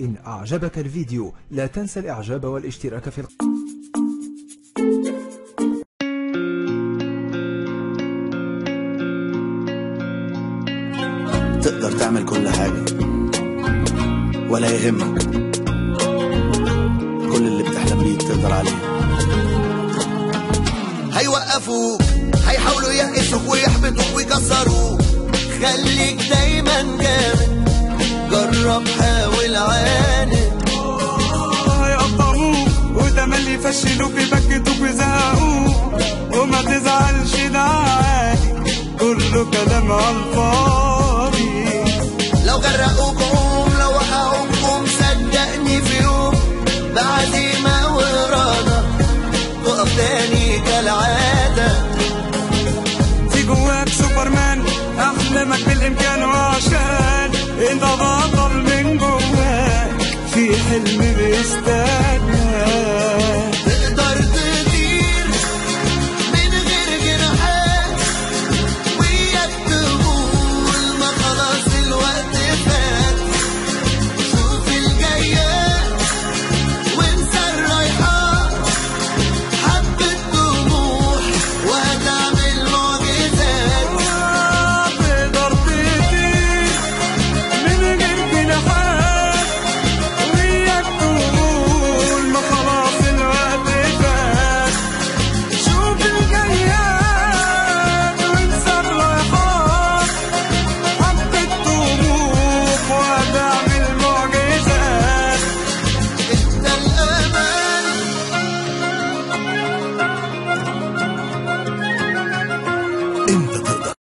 إن أعجبك الفيديو لا تنسى الإعجاب والاشتراك في القناة تقدر تعمل كل حاجة ولا يهمك كل اللي بتحلم بيه تقدر عليه هيوقفوك هيحاولوا يقسوك ويحبطوك ويكسروك خليك دايما جامد جرب حاول عاند هيقطعوك وتملي يفشلوك يبكتوك ويزهقوك وما تزعلش ده عادي كله كلام على الفاضي لو غرقوك قوم لو وقعوك قوم صدقني في يوم بعزيمة وإرادة تقف تاني كالعادة في جواك سوبرمان احلامك بالامكان وعشان انت بطل من جواك في حلم بيستناك تقدر تطير من غير جناحات وياك تقول ما خلاص الوقت فات شوف الجايات وانسى الرايحات حبة طموح وهتعمل معجزات تقدر تطير من غير جناحات وياك تقول ما خلاص الوقت فات شوف الجياد وانسى الرايحات حبة طموح وهتعمل معجزات انت الأمان انت تقدر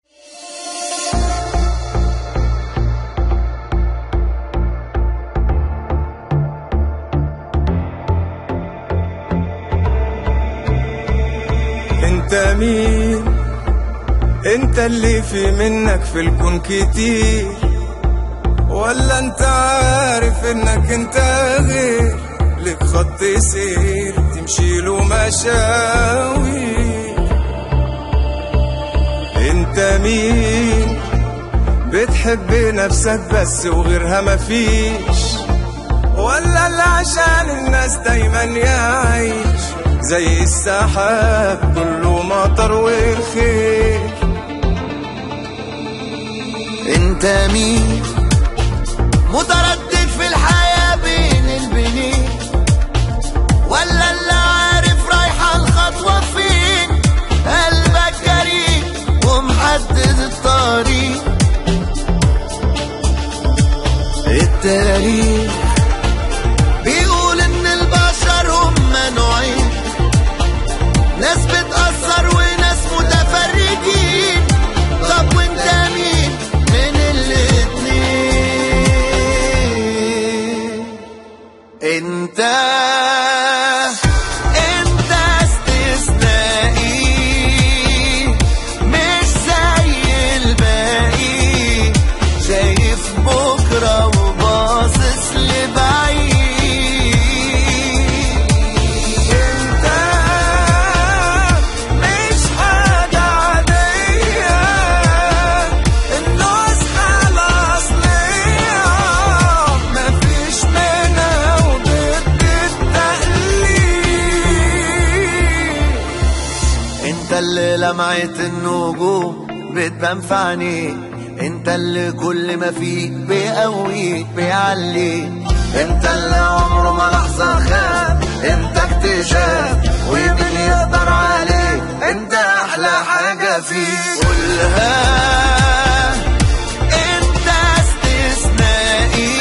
انت مين انت اللي في منك في الكون كتير ولا انت عارف انك انت غير لك خط سير تمشي له مشاوي انت مين بتحب نفسك بس وغيرها مفيش ولا اللي عشان الناس دايما يعيش زي السحاب كله مطر والخير انت مين متردد في الحياة بين البنين ولا اللي عارف رايحة الخطوة فين قلبك جريء ومحدد الطريق التاريخ بيقول ان البشر هم نوعين ناس بتأثر وناس متفرجين طب وانت مين من الاتنين انت انت استثنائي مش زي الباقي شايف بكرة وباصص لبعيد انت مش حاجة عادية النسخة الأصلية مفيش منها وضد التقليد انت اللي لمعت النجوم بتبان في عينيك انت اللي كل ما فيك بيقويك بيعليك انت اللي عمره ما لحظة خاب انت اكتشاف ومين يقدر عليك انت احلى حاجة فيك قولها انت استثنائي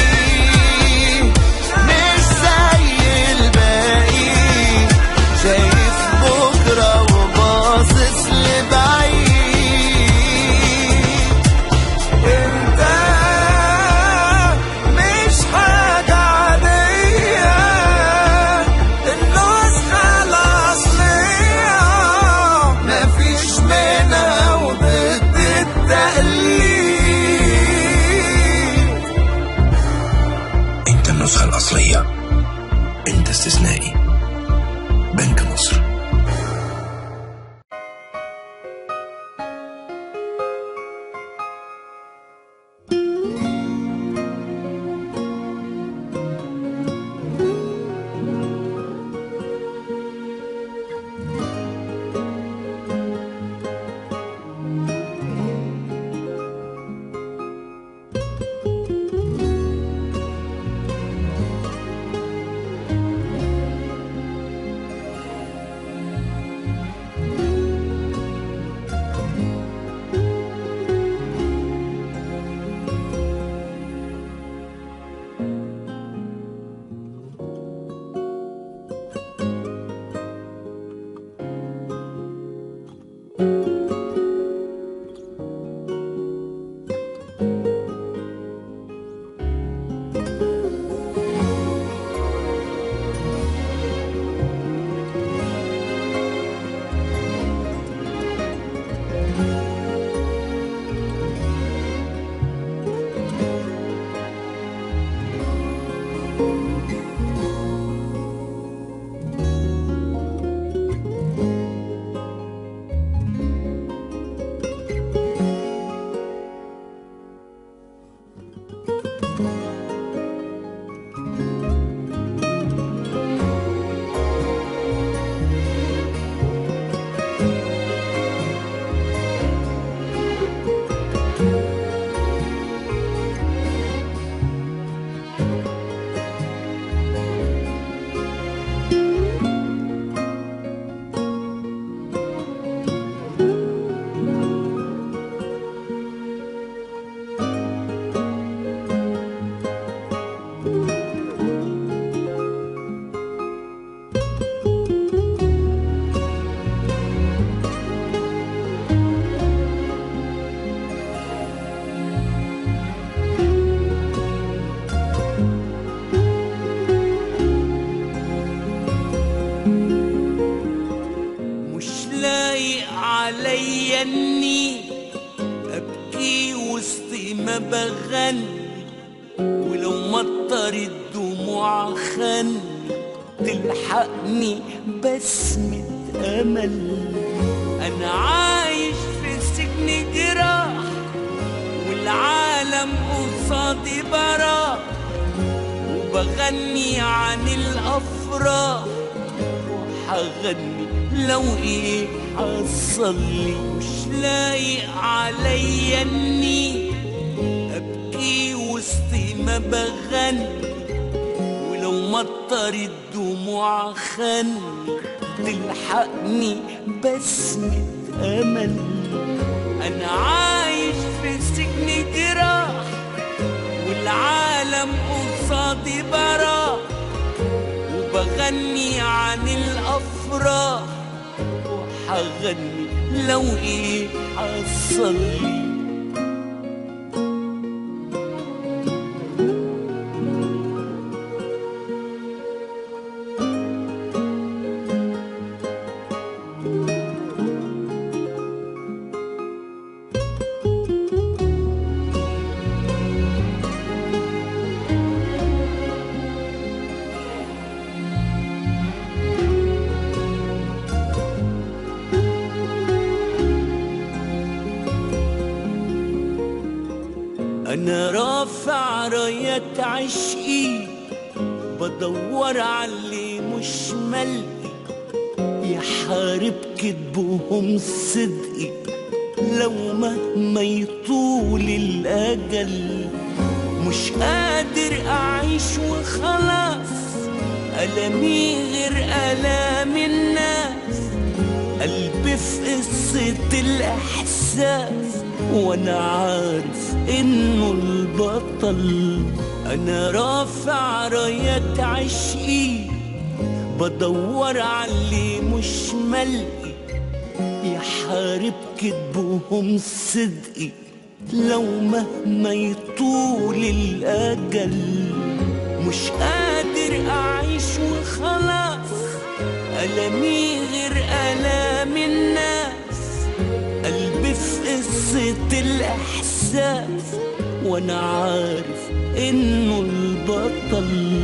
مش زي الباقي شايف بكرة وباصص لبعيد انت مش حاجة عادية النسخة الأصلية مفيش منها وضد التقليد انت النسخة الأصلية انت استثنائي بنك مصر عليا اني ابكي وسط ما بغني ولو مطر الدموع خن تلحقني بسمة امل انا عايش في سجن جراح والعالم قصادي براح وبغني عن الافراح وحغني لو ايه حصل لي مش لايق عليا اني ابكي وسط ما بغني ولو مطر الدموع خن تلحقني بسمة امل انا عايش في سجن جراح والعالم قصادي براح وبغني عن الافراح وحغني لو ايه حصل لي انا رافع راية عشقي بدور على اللي مش ملقي يحارب كذبهم صدقي لو مهما يطول الاجل مش قادر اعيش وخلاص ألمي غير ألام الناس قلبي في قصة الإحساس وأنا عارف إنه البطل أنا رافع راية عشقي بدور على اللي مش ملقي يحارب كذبهم صدقي لو مهما يطول الأجل مش قادر أعيش وخلاص ألمي غير ألام الناس قلبي في قصة الإحساس وأنا عارف إنه البطل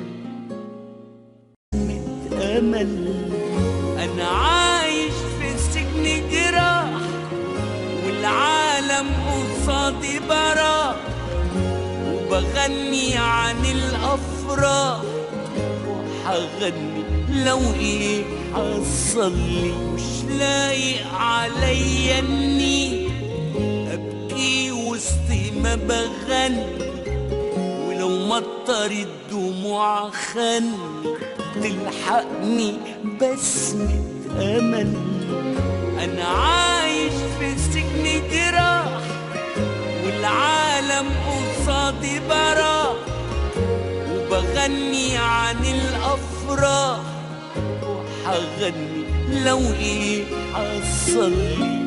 أمل أنا عايش في سجن جراح والعالم قصادي براح وبغني عن الأفراح وحغني لو إيه حصل لي مش لايق عليا إني أبكي وسط ما بغني ولو مطر الدموع خن تلحقني بسمة أمل أنا عايش في سجن جراح والعالم قصادي براح وبغني عن الأفراح وحغني لو إيه حصل لي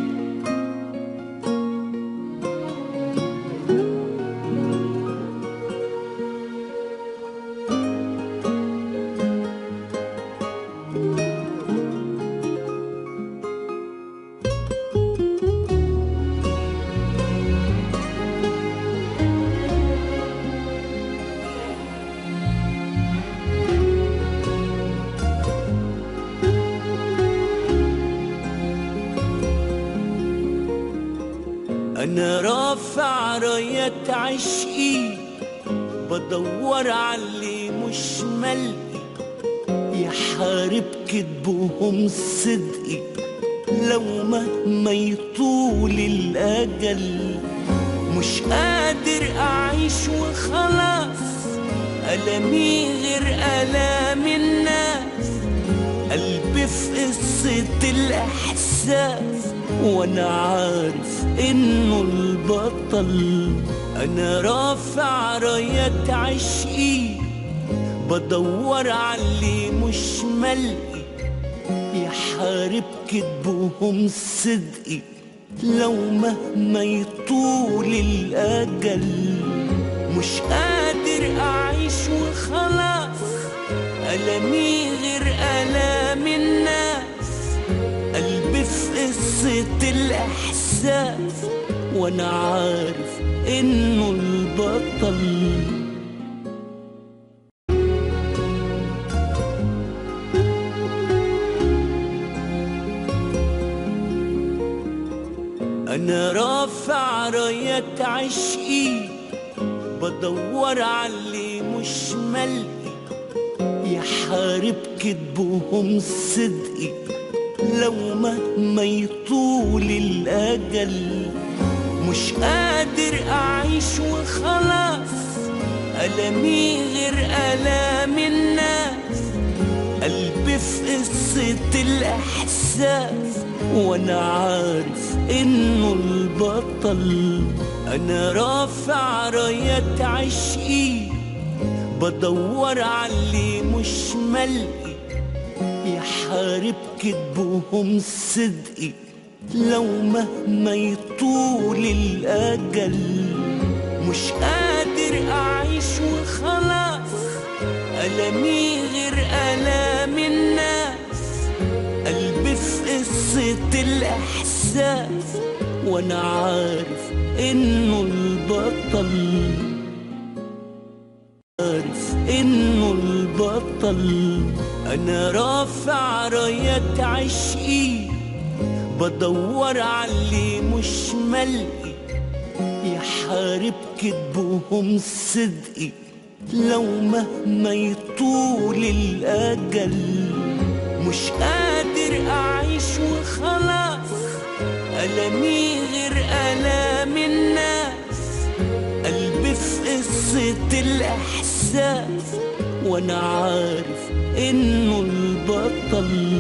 أنا رافع راية عشقي بدور على اللي مش ملقي يحارب كذبهم صدقي لو مهما يطول الأجل مش قادر أعيش وخلاص ألمي غير ألام الناس قلبي في قصة الإحساس وأنا عارف إنه البطل أنا رافع راية عشقي بدور على اللي مش ملقي يحارب كذبهم صدقي لو مهما يطول الأجل مش قادر أعيش وخلاص ألمي غير ألام الناس قلبي في قصة الإحساس وأنا عارف إنه البطل أنا رافع راية عشقي بدور على اللي مش ملقي يحارب كذبهم صدقي لو مهما يطول الأجل مش قادر أعيش وخلاص ألمي غير ألام الناس قلبي في قصة الإحساس وأنا عارف إنه البطل أنا رافع راية عشقي بدور على اللي مش ملقي يحارب كذبهم صدقي لو مهما يطول الأجل مش قادر أعيش وخلاص ألمي غير ألام الناس قلبي في قصة الإحساس وأنا عارف إنه البطل عارف إنه البطل أنا رافع راية عشقي بدور على اللي مش ملقي يحارب كذبهم صدقي لو مهما يطول الأجل مش قادر أعيش وخلاص ألمي غير ألام الناس قلبي في قصة الإحساس وأنا عارف إنه البطل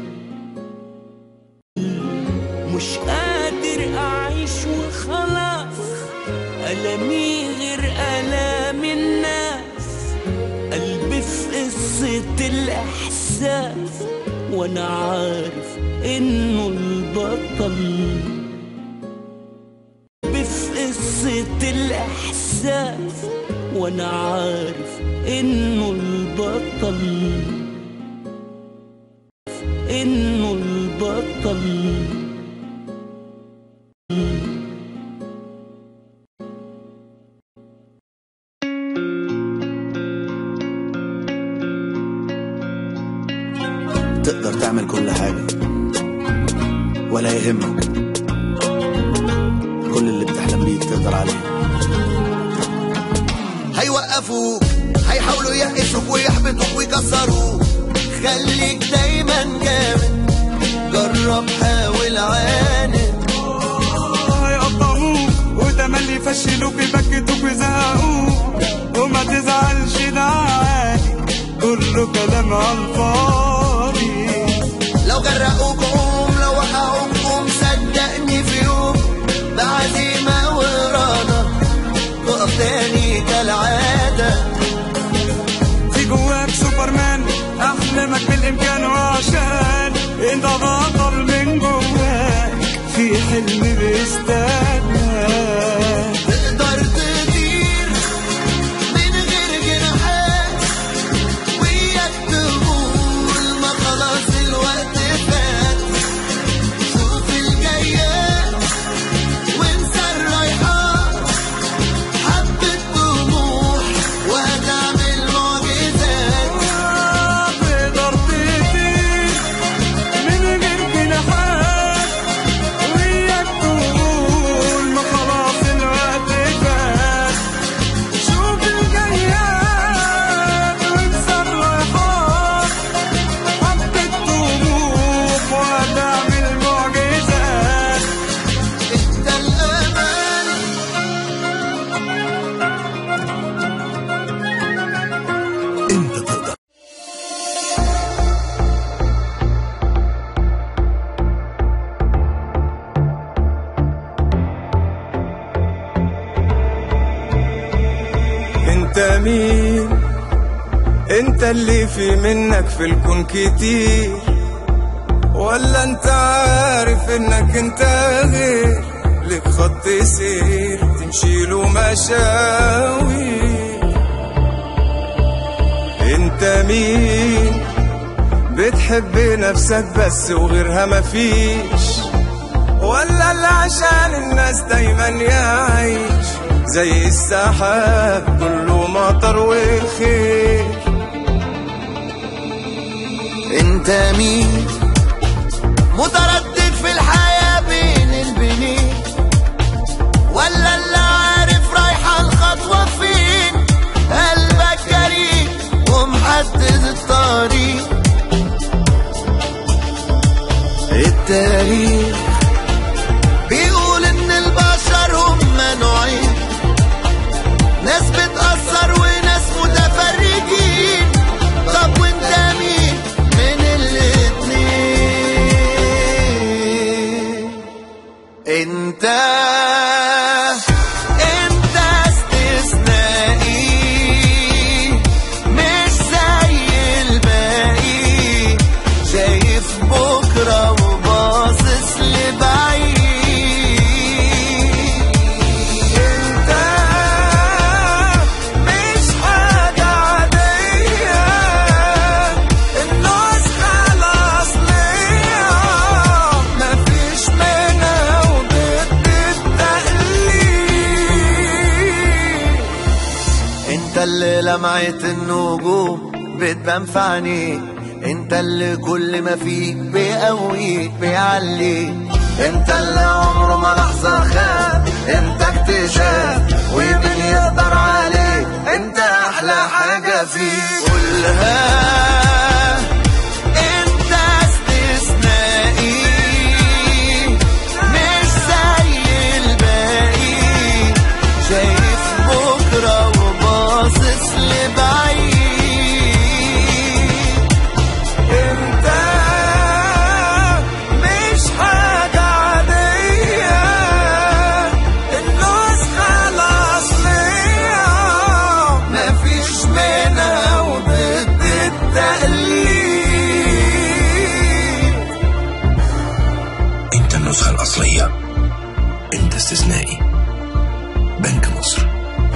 مش قادر أعيش وخلاص ألمي غير ألام الناس قلبي في قصة الإحساس وأنا عارف إنه البطل قلبي في قصة الإحساس وأنا عارف إنه البطل إنه البطل تقدر تعمل كل حاجة ولا يهمك كل اللي بتحلم بيه تقدر عليه هيوقفوك هيحاولوا يقسوك ويحبطوك ويكسروك خليك دايما جامد جرب حاول عاند هيقطعوك وتملي يفشلوك يبكتوك ويزهقوك وما تزعلش ده عادي كله كلام على الفاضي لو غرقوك قوم لو وقعوك قوم صدقني في يوم بعزيمة وإرادة تقف تاني كالعادة في جواك سوبرمان احلامك بالامكان وعشان انت بطل من جواك في حلم بيستناك تقدر تطير من غير جناحات وياك تقول ما خلاص الوقت فات شوف الجايات وانسى الرايحات حبة طموح وهتعمل معجزات تقدر تطير من غير جناحات وياك تقول ما خلاص الوقت فات شوف الجياد وانسى الرايحات حبة طموح وهتعمل معجزات انت الأمان انت تقدر انت مين انت اللي في منك في الكون كتير ولا انت عارف انك انت غير لك خط سير تمشي له مشاوي انت مين بتحب نفسك بس وغيرها مفيش ولا اللي عشان الناس دايما يعيش زي السحاب كله مطر وخير انت مين متردد في الحياة بين البنين ولا اللي عارف رايحة الخطوة فين قلبك جريء ومحدد الطريق التاريخ بيقول ان البشر هم نوعين ناس بتأثر وناس متفرجين طب وانت مين من الاتنين انت انت استثنائي مش زي الباقي شايف بكرة وباصص لبعيد انت مش حاجة عادية النسخة الأصلية مفيش منها وضد التقليد انت اللي لمعت النجوم بتبان في عينيك انت اللي كل ما فيك بيقويك بيعليك انت اللي عمره ما لحظة خاب انت اكتشاف ومين يقدر عليك انت احلى حاجة فيك قولها انت استثنائي مش زي الباقي شايف بكرة وباصص لبعيد انت مش حاجة عادية النسخة الأصلية مفيش منها وضد التقليد انت النسخة الأصلية انت استثنائي بنك مصر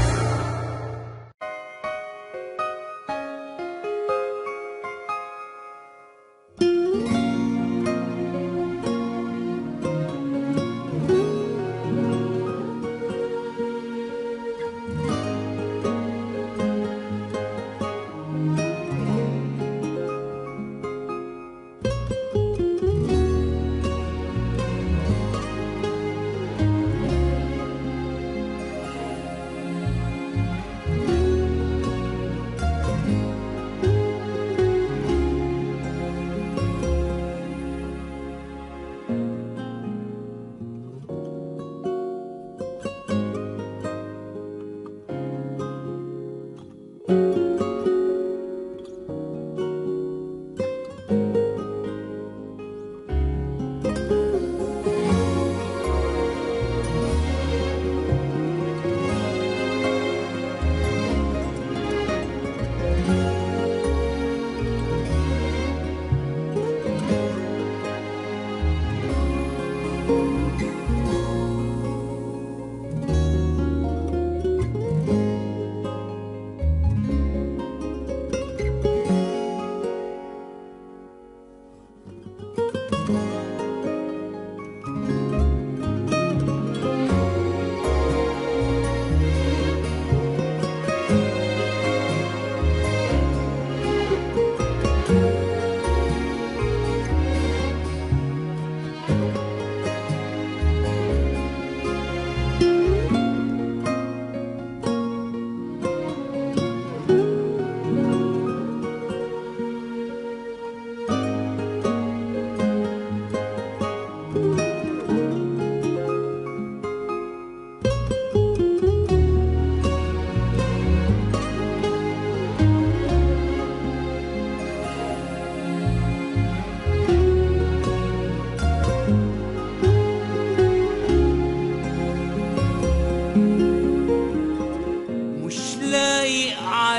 مش لايق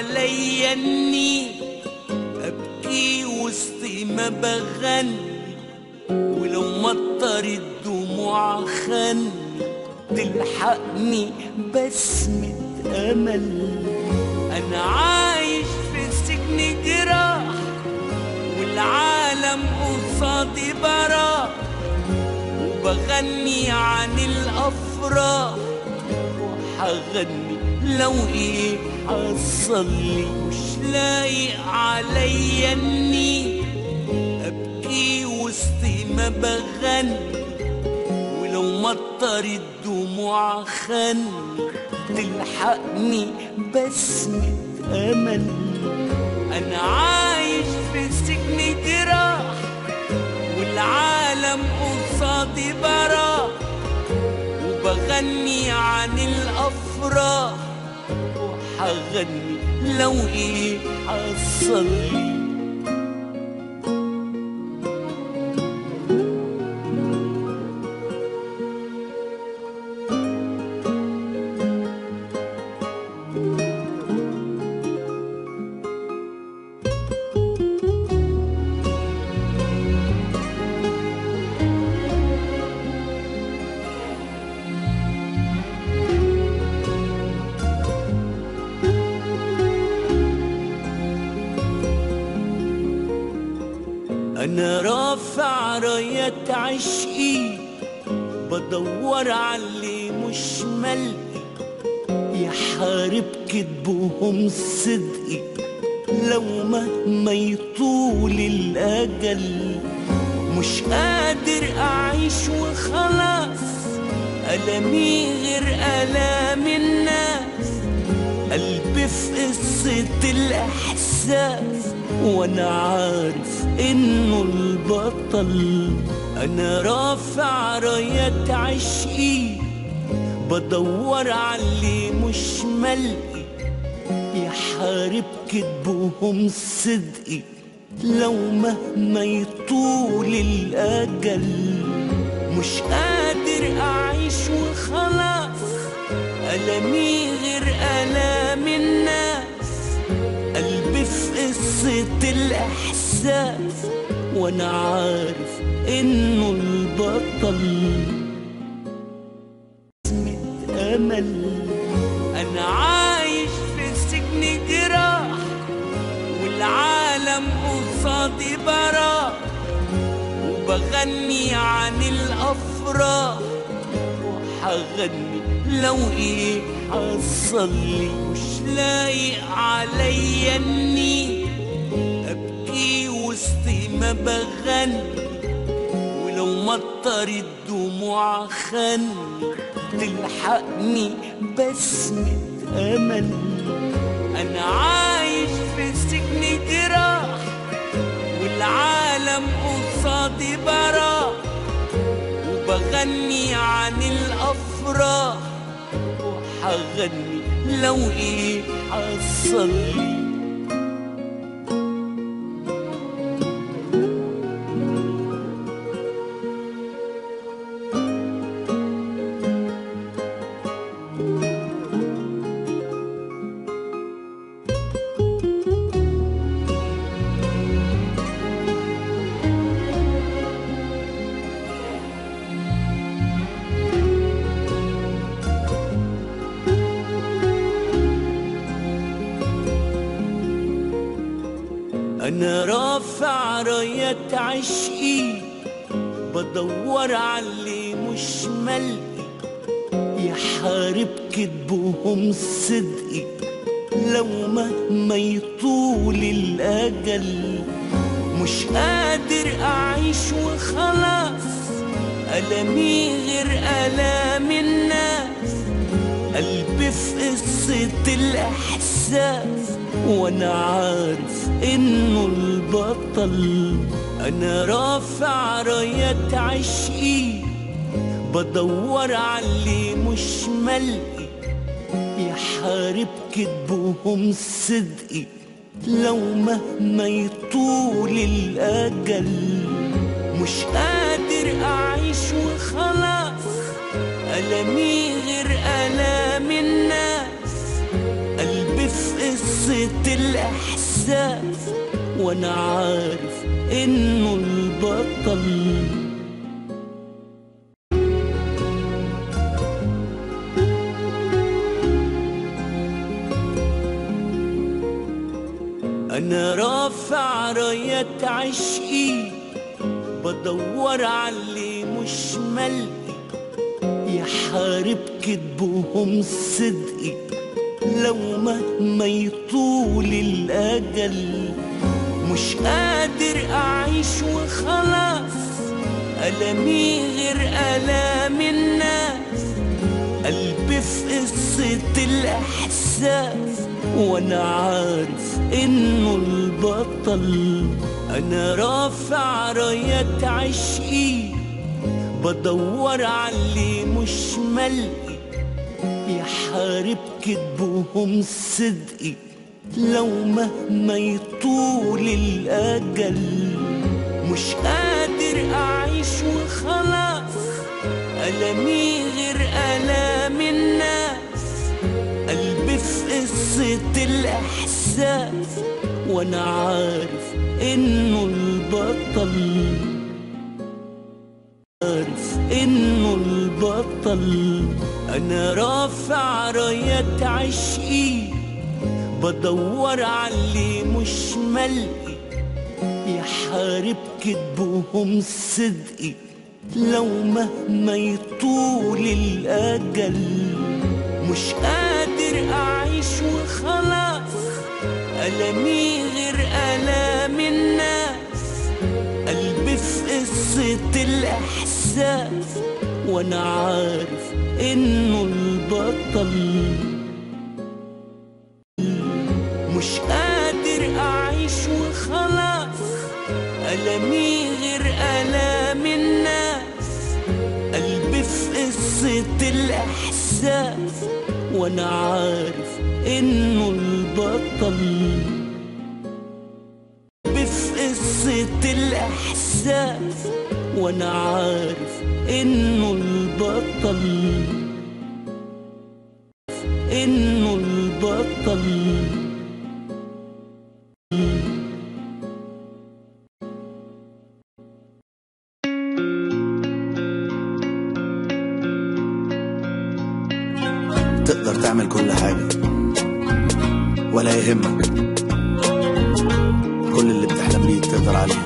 عليا اني ابكي وسط ما بغني ولو مطر الدموع خني تلحقني بسمة امل انا عايش في سجن جراح والعالم قصادي براح وبغني عن الافراح وحغني لو ايه حصل لي مش لايق عليا اني ابكي وسط ما بغني ولو مطر الدموع خن تلحقني بسمة امل انا عايش في سجن جراح والعالم قصادي براح وبغني عن الافراح وحغني لو ايه حصل لي انا رافع راية عشقي بدور على اللي مش ملقي يحارب كذبهم صدقي لو مهما يطول الاجل مش قادر اعيش وخلاص ألمي غير ألام الناس قلبي في قصة الإحساس وأنا عارف إنه البطل أنا رافع راية عشقي بدور على اللي مش ملقي يحارب كذبهم صدقي لو مهما يطول الأجل مش قادر أعيش وخلاص ألمي غير ألام الناس قلبي في قصة الإحساس وأنا عارف إنه البطل اسمة أمل أنا عايش في سجن جراح والعالم قصادي براح وبغني عن الافراح وحغني لو ايه حصل لي مش لايق عليا اني ابكي وسط ما بغني ولو مطر الدموع خن تلحقني بسمة امل انا عايش في سجن جراح والعالم قصادي براح وبغني عن الافراح وحغني لو ايه حصل لي انا رافع راية عشقي بدور على اللي مش ملقي يحارب كذبهم صدقي لو مهما يطول الاجل مش قادر اعيش وخلاص ألمي غير ألام الناس قلبي في قصة الإحساس وأنا عارف إنه البطل أنا رافع راية عشقي بدور على اللي مش ملقي يحارب كذبهم صدقي لو مهما يطول الأجل مش قادر أعيش وخلاص ألمي غير ألام الناس قلبي في قصة الإحساس وأنا عارف إنه البطل أنا رافع راية عشقي بدور على اللي مش ملقي يحارب كذبهم صدقي لو مهما يطول الأجل مش قادر أعيش وخلاص ألمي غير ألام الناس قلبي في قصة الإحساس وأنا عارف إنه البطل أنا رافع رايات عشقي بدور على اللي مش ملقي يحارب كذبهم صدقي لو مهما يطول الأجل مش قادر أعيش وخلاص ألمي غير ألام الناس قلبي في قصة الإحساس وأنا عارف إنه البطل عارف إنه البطل أنا رافع رايات عشقي بدور على اللي مش ملقي يحارب كذبهم صدقي لو مهما يطول الأجل مش قادر أعيش وخلاص ألمي غير ألام الناس قلبي في قصة الإحساس وأنا عارف إنه البطل مش قادر أعيش وخلاص ألمي غير ألام الناس قلبي في قصة الإحساس وأنا عارف إنه البطل قلبي في قصة الإحساس وأنا عارف إنه البطل إنه البطل تقدر تعمل كل حاجة ولا يهمك كل اللي بتحلم بيه تقدر عليه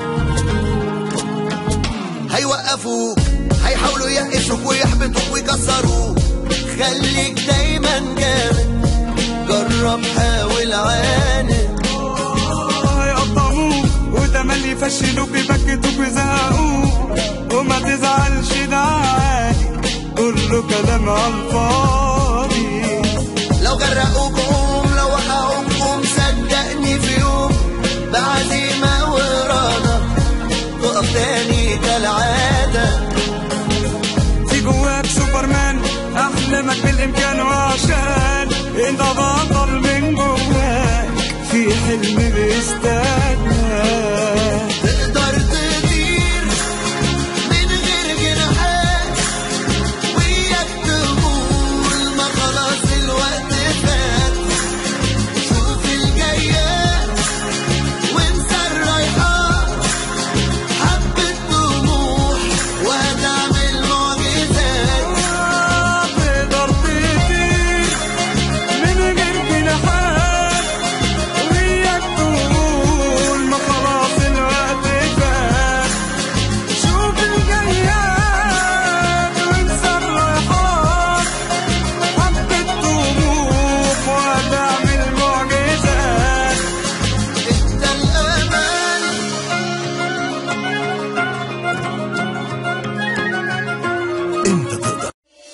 هيوقفوك هيحاولوا يقشوك ويحبطوك ويكسروك خليك دايما جامد جرب حاول عاند هيقطعوك وتملي يفشلوك يبكتوك ويزهقوك وما تزعلش ده عادي كله كلام على الفاضي لو غرقوك قوم لو وقعوك قوم صدقني في يوم بعزيمة وإرادة تقف تاني كالعادة في جواك سوبرمان احلامك بالامكان وعشان انت بطل من جواك في حلم بيستناك تقدر تطير من غير جناحات وياك تقول ما خلاص الوقت فات شوف الجايات وانسى الرايحات حبة طموح وهتعمل معجزات تقدر تطير من غير جناحات وياك تقول ما خلاص الوقت فات شوف الجياد وانسى الرايحات حبة طموح وهتعمل معجزات انت الأمان انت تقدر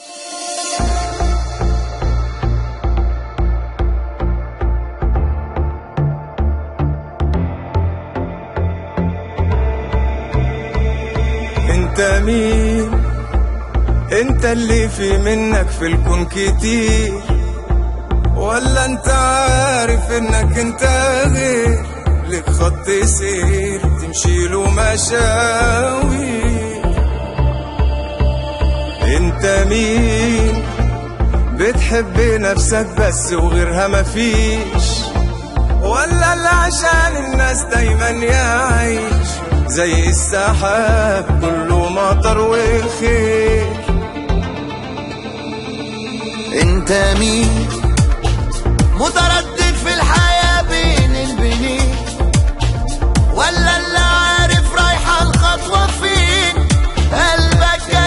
انت مين انت اللي في منك في الكون كتير ولا انت عارف انك انت غير لك خط سير تمشي له مشاوي انت مين بتحب نفسك بس وغيرها مفيش ولا اللي عشان الناس دايما يعيش زي السحاب كله مطر وخير انت مين متردد في الحياة بين البنين ولا اللي عارف رايحة الخطوة فين قلبك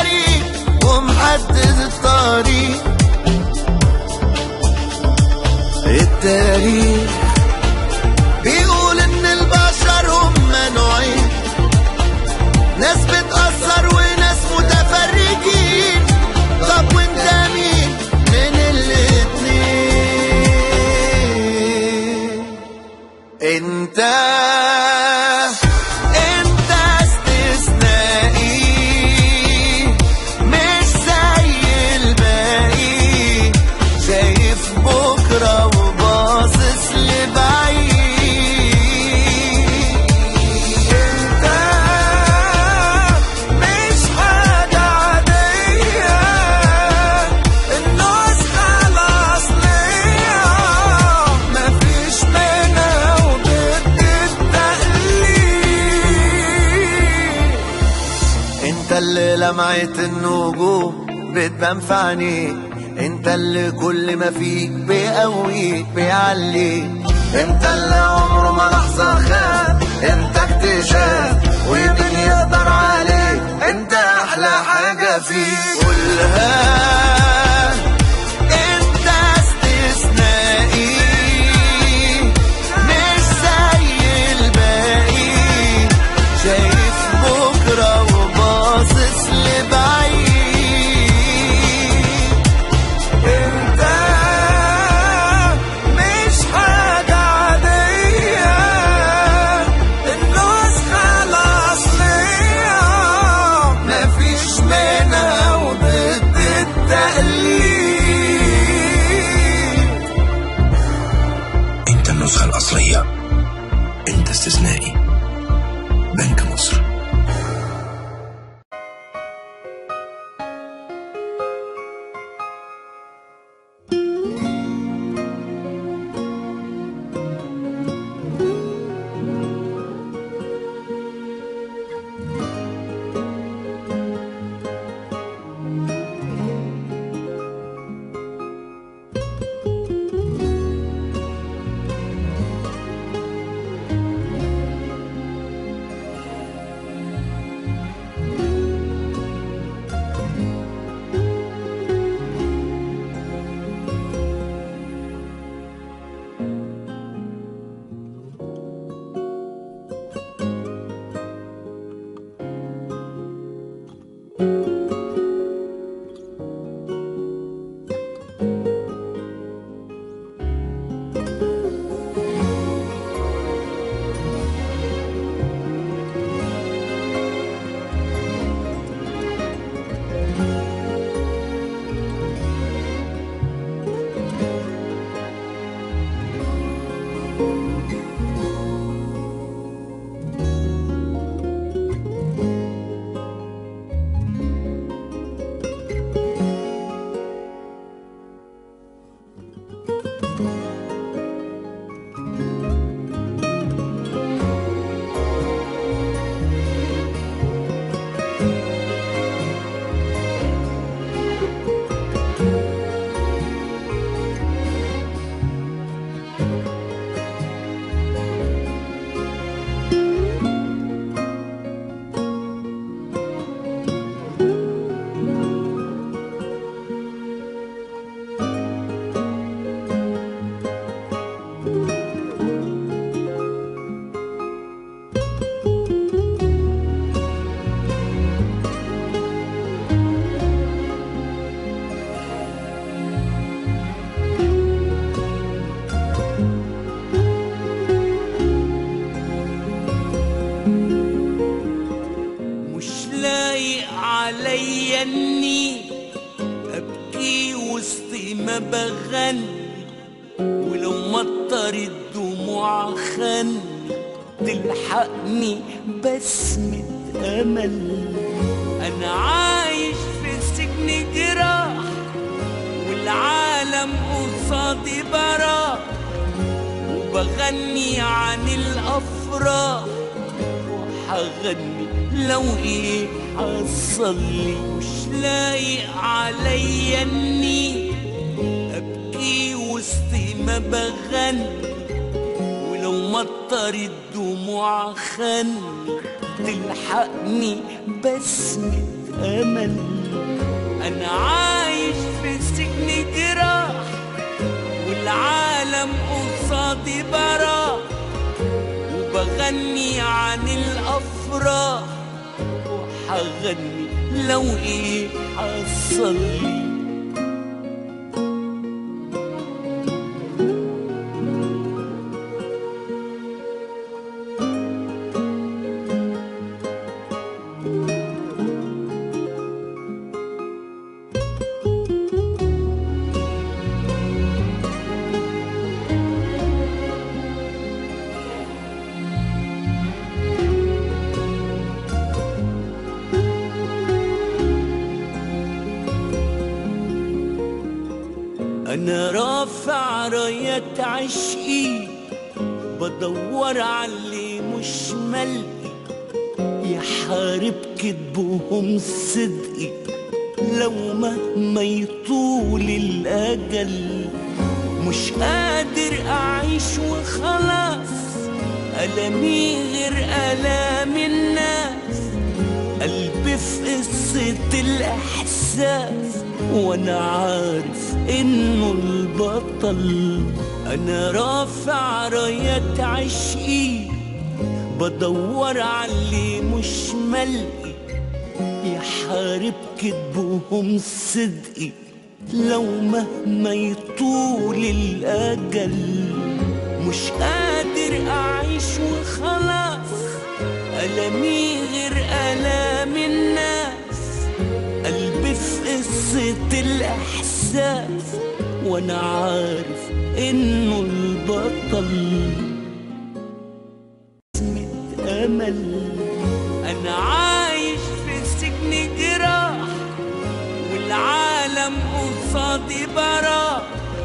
انت استثنائي مش زي الباقي شايف بكرة وباصص لبعيد انت مش حاجة عادية النسخة الأصلية مفيش منها وضد التقليد انت اللي لمعت النجوم بتبان في عينيك انت اللي كل ما فيك بيقويك بيعليك انت اللي عمره ما لحظة خاب انت اكتشاف ويمكن يقدر عليك انت احلى حاجة فيك قولها انت استثنائي مش زي الباقي شايف بكرة وباصص لبعيد انت مش حاجة عادية النسخة الأصلية مفيش منها وضد التقليد انت النسخة الأصلية انت استثنائي بنك مصر مش لايق عليا اني ابكي وسط ما بغني ولو مطر الدموع خن تلحقني بسمة امل انا عايش في سجن جراح والعالم قصادي براح وبغني عن الافراح وحغني لو ايه حصل لي مش لايق عليا اني ابكي وسط ما بغني ولو مطر الدموع خن تلحقني بسمة امل انا عايش في سجن جراح والعالم قصادي براح وبغني عن الافراح وحغني لو ايه حصل لي انا رافع رايات عشقي بدور على اللي مش ملقي يحارب كذبهم صدقي لو مهما يطول الاجل مش قادر اعيش وخلاص ألمي غير ألام الناس قلبي في قصة الإحساس وأنا عارف إنه البطل أنا رافع رايات عشقي بدور على اللي مش ملقي يحارب كذبهم صدقي لو مهما يطول الأجل مش قادر أعيش وخلاص ألمي غير ألام الناس قلبي في قصة الإحساس وأنا عارف إنه البطل اسمة أمل أنا عايش في سجن جراح والعالم قصادي براح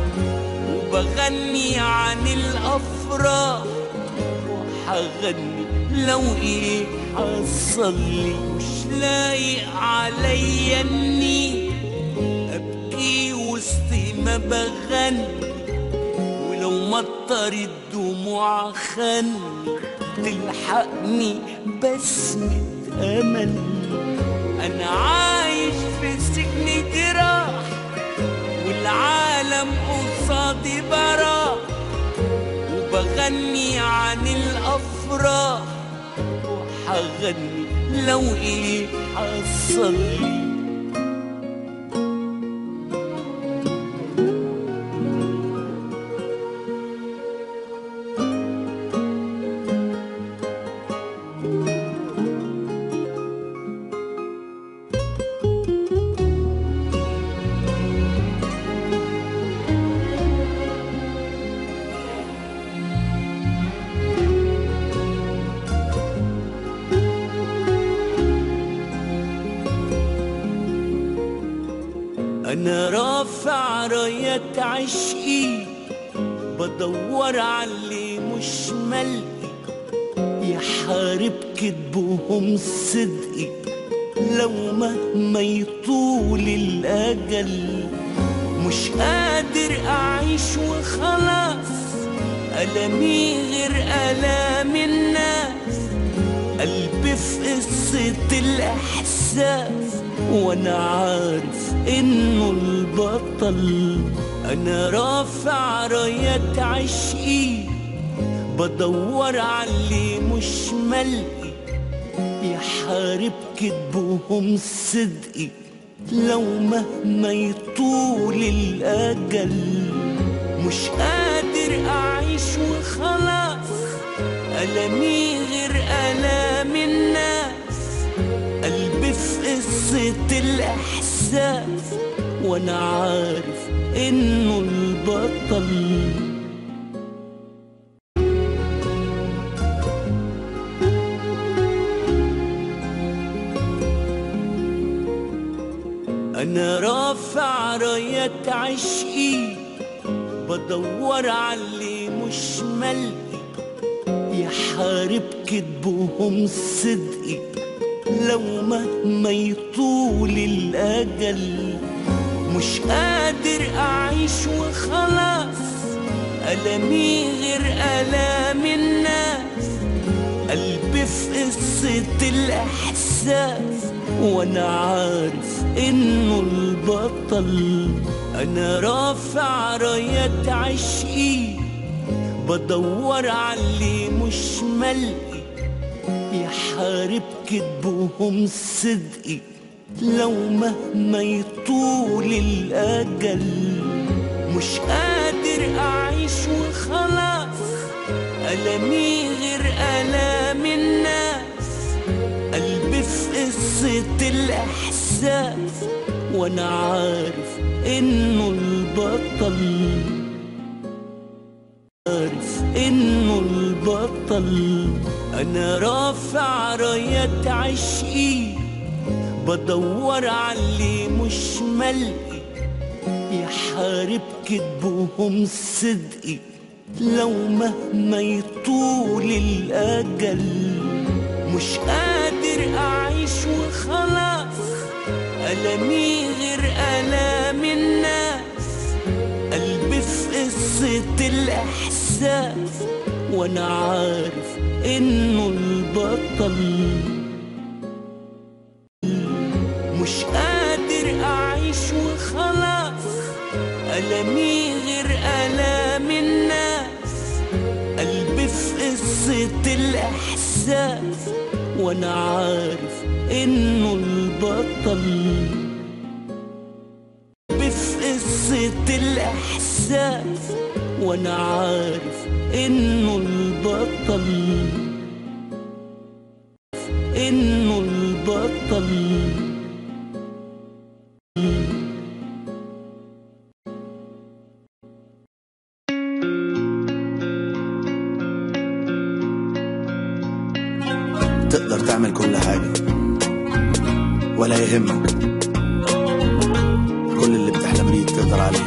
وبغني عن الافراح وحغني لو ايه حصل لي مش لايق عليا اني ابكي وسط ما بغني ولو مطر الدموع خني تلحقني بسمة امل انا عايش في سجن جراح والعالم قصادي براح وبغني عن الافراح وحغني لو ايه حصل لي انا رافع رايات عشقي بدور على اللي مش ملقي يحارب كذبهم صدقي لو مهما يطول الاجل مش قادر اعيش وخلاص ألمي غير ألام الناس قلبي في قصة الإحساس وأنا عارف إنه البطل أنا رافع رايات عشقي بدور على اللي مش ملقي يحارب كذبهم صدقي لو مهما يطول الأجل مش قادر أعيش وخلاص ألمي غير ألام الناس قلبي في قصة الإحساس وأنا عارف إنه البطل أنا رافع رايات عشقي بدور على اللي مش ملقي يحارب كذبهم صدقي لو مهما يطول الأجل مش قادر أعيش وخلاص ألمي غير ألام الناس قلبي في قصة الإحساس وأنا عارف إنه البطل أنا رافع رايات عشقي بدور على اللي مش ملقي يحارب كذبهم صدقي لو مهما يطول الأجل مش قادر أعيش وخلاص ألمي غير ألام الناس قلبي في قصة الإحساس وأنا عارف إنه البطل عارف إنه البطل أنا رافع رايات عشقي بدور على اللي مش ملقي يحارب كذبهم صدقي لو مهما يطول الأجل مش قادر أعيش وخلاص ألمي غير ألام الناس قلبي في قصة الإحساس وأنا عارف إنه البطل مش قادر أعيش وخلاص ألمي غير ألام الناس قلبي في قصة الإحساس وأنا عارف إنه البطل قلبي في قصة الإحساس وأنا عارف إنه البطل إنه البطل تقدر تعمل كل حاجة ولا يهمك كل اللي بتحلم بيه تقدر عليه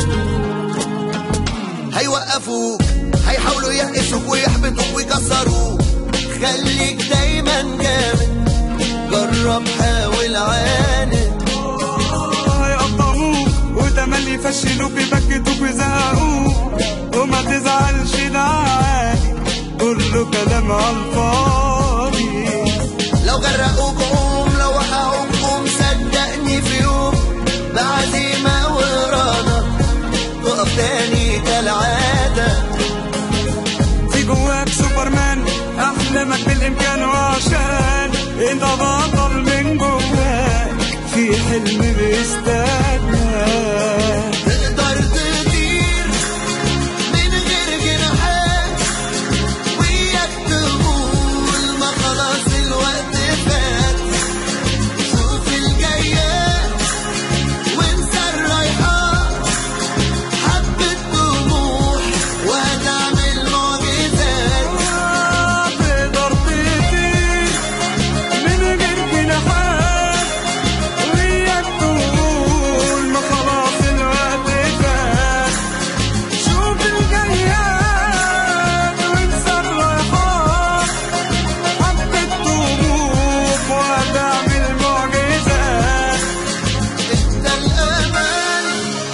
هيوقفوك هيحاولوا يقسوك ويحبطوك ويكسروك خليك دايما جامد جرب حاول عاند هيقطعوك وتملي يفشلوك يبكتوك ويزهقوك وما تزعلش ده عادي كله كلام على الفاضي لو غرقوك قوم لو وقعوك قوم صدقني في يوم بعزيمة وإرادة تقف تاني كالعادة في جواك سوبرمان احلامك بالامكان وعشان انت بطل من جواك في حلم بيستناك تقدر تطير من غير جناحات وياك تقول ما خلاص الوقت فات شوف الجايات وانسى الرايحات حبة طموح وهتعمل معجزات تقدر تطير من غير جناحات وياك تقول ما خلاص الوقت فات شوف الجياد وانسى الرايحات حبة طموح وهتعمل معجزات انت الأمان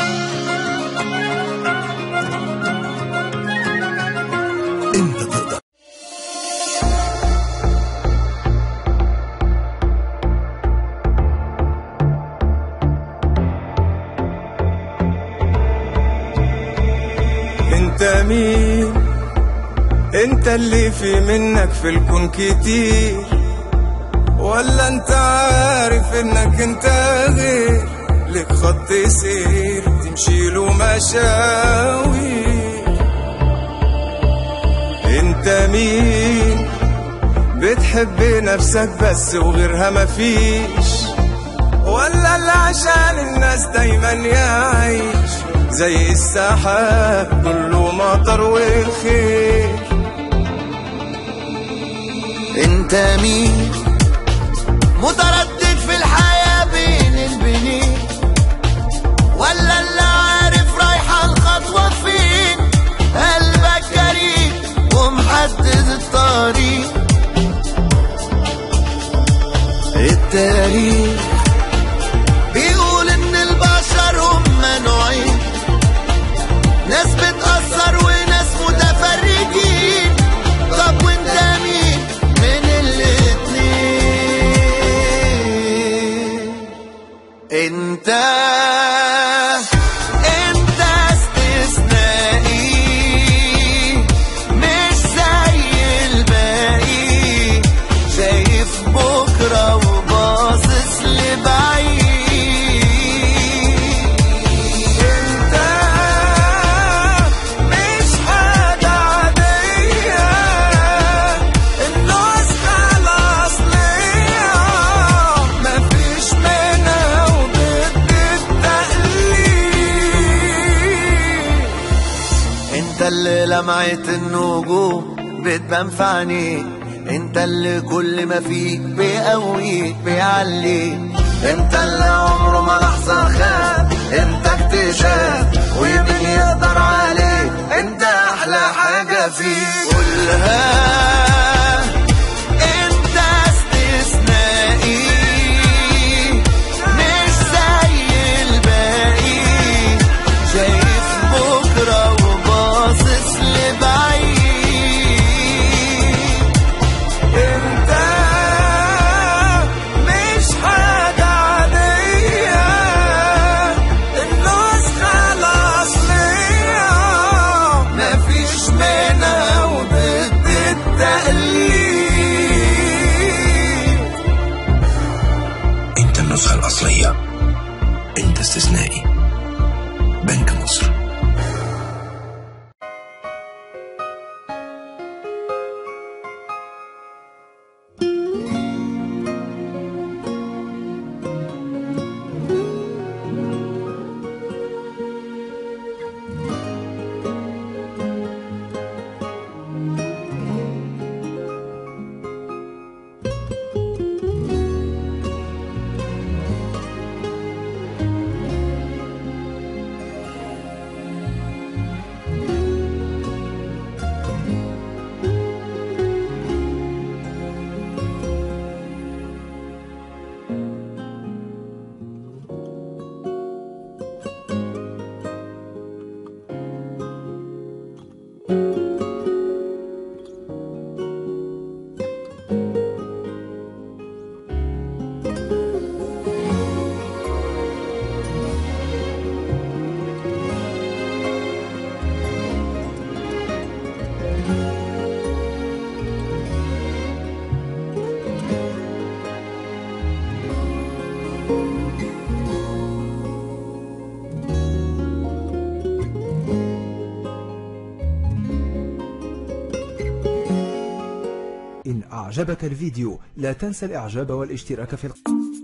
انت تقدر انت مين انت اللي في منك في الكون كتير ولا انت عارف انك انت غير لك خط سير تمشي له مشاوير انت مين بتحب نفسك بس وغيرها مفيش ولا اللي عشان الناس دايما يعيش زي السحاب كله مطر والخير انت مين متردد في الحياة بين البنين ولا اللي عارف رايحة الخطوة فين قلبك جريء ومحدد الطريق التاريخ بيقول ان البشر هم نوعين ناس بتأثر وناس متفرجين طب وانت مين من الاتنين انت انت استثنائي مش زي الباقي شايف بكرة وباصص لبعيد انت مش حاجة عادية النسخة الأصلية مفيش منها وضد التقليد انت اللي لمعت النجوم بتبان في عينيك انت اللي كل ما فيك بيقويك بيعليك انت اللي عمره ما لحظة خاب انت اكتشاف ومين يقدر عليك انت احلى حاجة فيك قولها انت استثنائي مش زي الباقي شايف بكرة وباصص لبعيد انت مش حاجة عادية النسخة الأصلية مفيش منها وضد التقليد انت النسخة الأصلية انت استثنائي بنك مصر إن أعجبك الفيديو لا تنسى الإعجاب والاشتراك في القناة